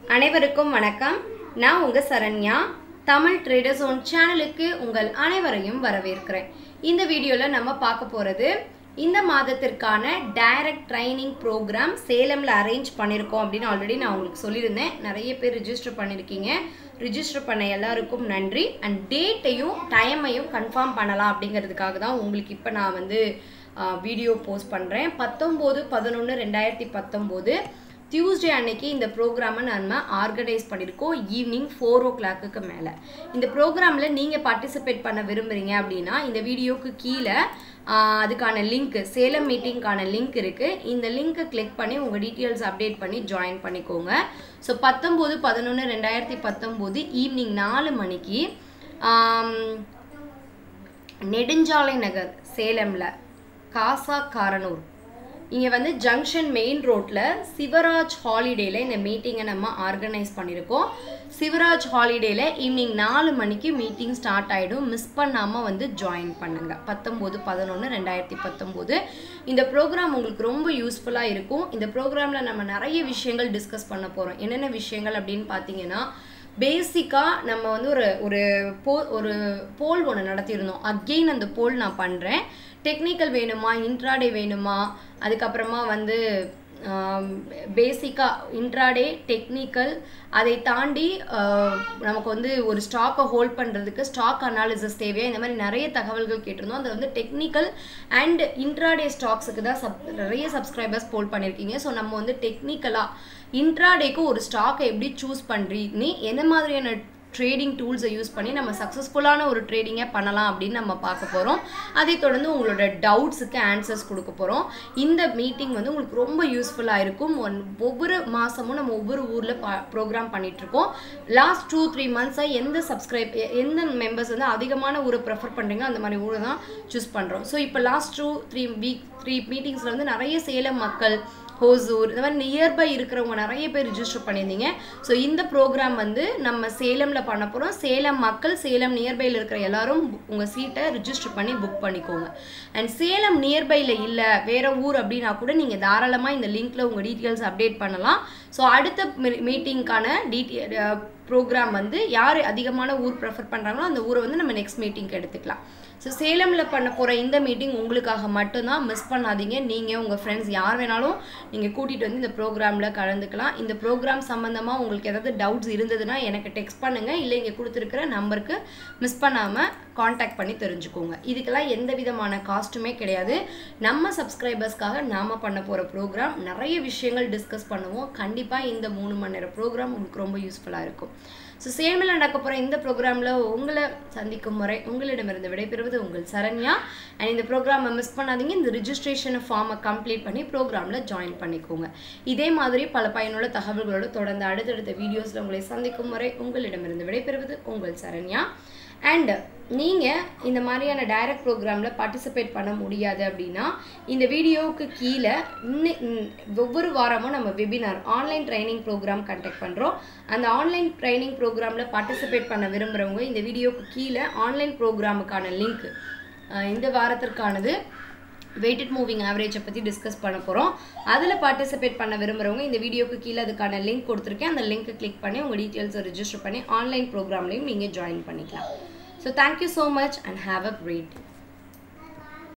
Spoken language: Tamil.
அனைவருக்கும் வணக்கம் நான் உங்கள் சரண்யா தமிழ் ட்ரேடர்ஸ் ஓன் சேனலுக்கு உங்கள் அனைவரையும் வரவேற்கிறேன் இந்த வீடியோவில் நம்ம பார்க்க போகிறது இந்த மாதத்திற்கான டைரக்ட் ட்ரைனிங் ப்ரோக்ராம் சேலமில் அரேஞ்ச் பண்ணியிருக்கோம் அப்படின்னு ஆல்ரெடி நான் உங்களுக்கு சொல்லியிருந்தேன் நிறைய பேர் ரிஜிஸ்டர் பண்ணியிருக்கீங்க ரிஜிஸ்டர் பண்ண எல்லாருக்கும் நன்றி அண்ட் டேட்டையும் டைமையும் கன்ஃபார்ம் பண்ணலாம் அப்படிங்கிறதுக்காக தான் உங்களுக்கு இப்போ நான் வந்து வீடியோ போஸ்ட் பண்ணுறேன் பத்தொம்போது பதினொன்று ரெண்டாயிரத்தி பத்தொம்போது டியூஸ்டே அன்னைக்கு இந்த ப்ரோக்ராமை நம்ம ஆர்கனைஸ் பண்ணியிருக்கோம் ஈவினிங் ஃபோர் ஓ கிளாக்குக்கு மேலே இந்த ப்ரோக்ராமில் நீங்கள் பார்ட்டிசிபேட் பண்ண விரும்புகிறீங்க அப்படின்னா இந்த வீடியோக்கு கீழே ஆஹ், அதுக்கான லிங்க் சேலம் மீட்டிங்க்கான லிங்க் இருக்குது இந்த லிங்க்கை கிளிக் பண்ணி உங்கள் டீட்டெயில்ஸ் அப்டேட் பண்ணி ஜாயின் பண்ணிக்கோங்க ஸோ பத்தொம்போது பதினொன்று ரெண்டாயிரத்தி பத்தொம்போது ஈவினிங் நாலு மணிக்கு ஆம், நெடுஞ்சாலை நகர் சேலமில் காசா காரனூர் இங்கே வந்து ஜங்ஷன் மெயின் ரோட்டில் சிவராஜ் ஹாலிடேல இந்த மீட்டிங்கை நம்ம ஆர்கனைஸ் பண்ணியிருக்கோம் சிவராஜ் ஹாலிடேல ஈவினிங் நாலு மணிக்கு மீட்டிங் ஸ்டார்ட் ஆகிடும் மிஸ் பண்ணாமல் வந்து ஜாயின் பண்ணுங்க பத்தொம்போது பதினொன்று ரெண்டாயிரத்தி பத்தொம்போது இந்த ப்ரோக்ராம் உங்களுக்கு ரொம்ப யூஸ்ஃபுல்லாக இருக்கும் இந்த ப்ரோக்ராமில் நம்ம நிறைய விஷயங்கள் டிஸ்கஸ் பண்ண போகிறோம் என்னென்ன விஷயங்கள் அப்படின்னு பார்த்தீங்கன்னா பேசிக்காக நம்ம வந்து ஒரு ஒரு போ ஒரு போல் ஒன்று நடத்தியிருந்தோம் அகெயின் அந்த போல் நான் பண்ணுறேன் டெக்னிக்கல் வேணுமா இன்ட்ராடே வேணுமா அதுக்கப்புறமா வந்து பேசிக்காக இன்ட்ராடே டெக்னிக்கல் அதை தாண்டி ஆஹ், நமக்கு வந்து ஒரு ஸ்டாக்கை ஹோல்ட் பண்ணுறதுக்கு ஸ்டாக் அனாலிசிஸ் தேவையா இந்த மாதிரி நிறைய தகவல்கள் கேட்டிருந்தோம் அது வந்து டெக்னிக்கல் அண்ட் இன்ட்ராடே ஸ்டாக்ஸுக்கு தான் சப் நிறைய சப்ஸ்கிரைபர்ஸ் போல் பண்ணியிருக்கீங்க ஸோ நம்ம வந்து டெக்னிக்கலாக இன்ட்ராடேக்கு ஒரு ஸ்டாக்கை எப்படி சூஸ் பண்ணுறீன்னு என்ன மாதிரியான ட்ரேடிங் டூல்ஸை யூஸ் பண்ணி நம்ம சக்ஸஸ்ஃபுல்லான ஒரு ட்ரேடிங்கை பண்ணலாம் அப்படின்னு நம்ம பார்க்க போகிறோம் அதை தொடர்ந்து உங்களோட டவுட்ஸுக்கு ஆன்சர்ஸ் கொடுக்க போகிறோம் இந்த மீட்டிங் வந்து உங்களுக்கு ரொம்ப யூஸ்ஃபுல்லாக இருக்கும் ஒன் ஒவ்வொரு மாதமும் நம்ம ஒவ்வொரு ஊரில் பா ப்ரோக்ராம் பண்ணிகிட்ருக்கோம் லாஸ்ட் டூ த்ரீ மந்த்ஸாக எந்த சப்ஸ்கிரைப் எந்த மெம்பர்ஸ் வந்து அதிகமான ஊரை ப்ரெஃபர் பண்ணுறீங்க அந்த மாதிரி ஊரை தான் சூஸ் பண்ணுறோம் ஸோ இப்போ last two three week three மீட்டிங்ஸில் வந்து நிறைய சேலம் மக்கள் ஹோசூர் இந்த மாதிரி நியர்பை இருக்கிறவங்க நிறைய பேர் ரிஜிஸ்டர் பண்ணியிருந்தீங்க ஸோ இந்த ப்ரோக்ராம் வந்து நம்ம சேலமில் பண்ண போகிறோம் சேலம் மக்கள் சேலம் நியர்பையில் இருக்கிற எல்லாரும் உங்கள் சீட்டை ரிஜிஸ்டர் பண்ணி புக் பண்ணிக்கோங்க அண்ட் சேலம் நியர்பையில் இல்லை வேற ஊர் அப்படின்னா கூட நீங்கள் தாராளமாக இந்த லிங்க்ல உங்கள் டீட்டெயில்ஸ் அப்டேட் பண்ணலாம் ஸோ அடுத்த மீட்டிங்க்கான டீட்டெயில் ப்ரோக்ராம் வந்து யார் அதிகமான ஊர் ப்ரெஃபர் பண்ணுறாங்களோ அந்த ஊரை வந்து நம்ம நெக்ஸ்ட் மீட்டிங்க்கு எடுத்துக்கலாம் ஸோ சேலமில் பண்ண போகிற இந்த மீட்டிங் உங்களுக்காக மட்டும்தான் மிஸ் பண்ணாதீங்க நீங்கள் உங்கள் ஃப்ரெண்ட்ஸ் யார் வேணாலும் நீங்கள் கூட்டிகிட்டு வந்து இந்த ப்ரோக்ராமில் கலந்துக்கலாம் இந்த ப்ரோக்ராம் சம்மந்தமாக உங்களுக்கு ஏதாவது டவுட்ஸ் இருந்ததுன்னா எனக்கு டெக்ஸ்ட் பண்ணுங்கள் இல்லை இங்கே கொடுத்துருக்கிற நம்பருக்கு மிஸ் பண்ணாமல் காண்டாக்ட் பண்ணி தெரிஞ்சுக்கோங்க இதுக்கெல்லாம் எந்த விதமான காஸ்ட்டுமே கிடையாது நம்ம சப்ஸ்கிரைபர்ஸ்க்காக நாம் பண்ண போகிற ப்ரோக்ராம் நிறைய விஷயங்கள் டிஸ்கஸ் பண்ணுவோம் கண்டிப்பாக இந்த மூணு மணி நேரம் ப்ரோக்ராம் உங்களுக்கு ரொம்ப யூஸ்ஃபுல்லாக இருக்கும் ஸோ சேமில் நடக்க போகிற இந்த ப்ரோக்ராமில் உங்களை சந்திக்கும் முறை உங்களிடமிருந்து விடைபெறுவது உங்கள் சரண்யா அண்ட் இந்த ப்ரோக்ராமை மிஸ் பண்ணாதீங்க இந்த ரிஜிஸ்ட்ரேஷன் ஃபார்மை கம்ப்ளீட் பண்ணி ப்ரோக்ராமில் ஜாயின் பண்ணிக்கோங்க இதே மாதிரி பல பயனுள்ள தகவல்களோடு தொடர்ந்து அடுத்தடுத்த வீடியோஸில் உங்களை சந்திக்கும் முறை உங்களிடமிருந்து விடைபெறுவது உங்கள் சரண்யா அண்ட் நீங்கள் இந்த மாதிரியான டைரக்ட் ப்ரோக்ராமில் பார்ட்டிசிபேட் பண்ண முடியாது அப்படின்னா இந்த வீடியோவுக்கு கீழே இன்னி- ம், ஒவ்வொரு வாரமும் நம்ம webinar online training program conduct பண்ணுறோம் அந்த ஆன்லைன் ட்ரைனிங் ப்ரோக்ராமில் பார்ட்டிசிபேட் பண்ண விரும்புகிறவங்க இந்த வீடியோவுக்கு கீழே ஆன்லைன் ப்ரோக்ராமுக்கான லிங்க் இந்த வாரத்திற்கானது வெயிட்டட் மூவிங் ஆவரேஜை பற்றி டிஸ்கஸ் பண்ண போகிறோம் அதில் பார்ட்டிசிபேட் பண்ண விரும்புகிறவங்க இந்த வீடியோக்கு கீழே அதுக்கான லிங்க் கொடுத்துருக்கேன் அந்த லிங்க்கை கிளிக் பண்ணி உங்கள் டீட்டெயில்ஸை ரிஜிஸ்டர் பண்ணி ஆன்லைன் ப்ரோக்ராம்லையும் நீங்கள் ஜாயின் பண்ணிக்கலாம் so thank you so much and have a great